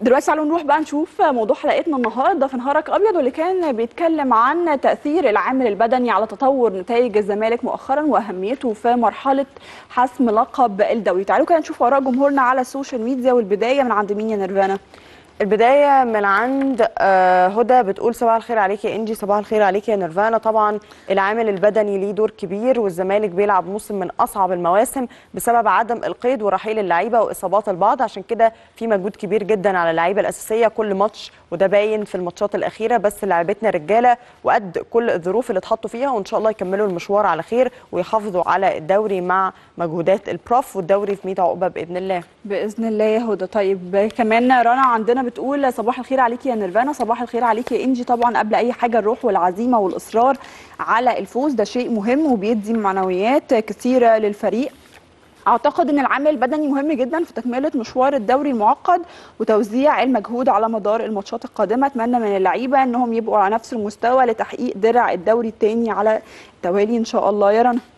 دلوقتي تعالوا نروح بقى نشوف موضوع حلقتنا النهارده في نهارك ابيض واللي كان بيتكلم عن تاثير العامل البدني على تطور نتائج الزمالك مؤخرا واهميته في مرحله حسم لقب الدوري تعالوا كده نشوف اراء جمهورنا على السوشيال ميديا والبدايه من عند مين يا نيرفانا البدايه من عند آه، هدى بتقول صباح الخير عليك يا انجي صباح الخير عليك يا نيرفانا طبعا العامل البدني ليه دور كبير والزمالك بيلعب موسم من اصعب المواسم بسبب عدم القيد ورحيل اللعيبه واصابات البعض عشان كده في مجهود كبير جدا على اللعيبه الاساسيه كل ماتش وده باين في الماتشات الاخيره بس لعيبتنا رجاله وقد كل الظروف اللي اتحطوا فيها وان شاء الله يكملوا المشوار على خير ويحافظوا على الدوري مع مجهودات البروف والدوري في 100 عقبه باذن الله باذن الله يا هدى طيب كمان رنا عندنا بتقول صباح الخير عليك يا نيرفانا صباح الخير عليك يا انجي طبعا قبل اي حاجه الروح والعزيمه والاصرار على الفوز ده شيء مهم وبيدي معنويات كثيره للفريق اعتقد ان العامل البدني مهم جدا في تكمله مشوار الدوري المعقد وتوزيع المجهود على مدار الماتشات القادمه اتمنى من اللعيبه انهم يبقوا على نفس المستوى لتحقيق درع الدوري الثاني على التوالي ان شاء الله يا رنا